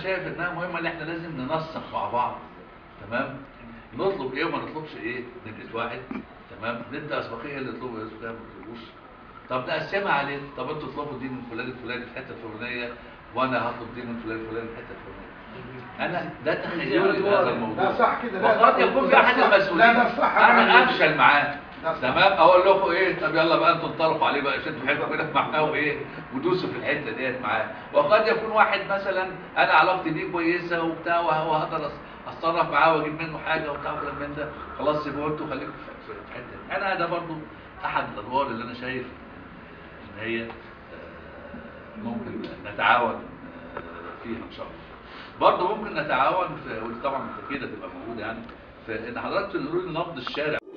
شايف انها مهمه ان احنا لازم ننسق مع بعض تمام نطلب ايه وما نطلبش ايه نبقى واحد تمام ندي اسبقيه اللي يطلبوا يطلبوا ده ما يطلبوش طب نقسمها عليه طب انتوا تطلبوا دي من فلان الفلاني في الحته الفلانيه وانا هطلب دي من فلان الفلاني في الحته الفلانيه انا ده تخيلي بهذا الموضوع لا صح كده لا وقد لا، يكون في لا احد صح. المسؤولين لا ده صح انا افشل معاه ده صح. تمام اقول لكم ايه طب يلا بقى انتوا انطلقوا عليه بقى شدوا حيلكم كده معاه وايه ودوسوا في الحته ديت معاه وقد يكون واحد مثلا انا علاقتي بيه كويسه وبتاع وه- وهقدر أص- اتصرف معاه واجيب منه حاجه وبتاع وكلام من ده خلاص سيبوه انتوا خليكم في في الحته دي انا ده برضو احد الادوار اللي انا شايف ان هي آه، ممكن نتعاون آه، فيها ان شاء الله برضه ممكن نتعاون في ودي طبعا بالتاكيد هتبقى موجوده يعني في ان حضرتك تقولوا لي نبض الشارع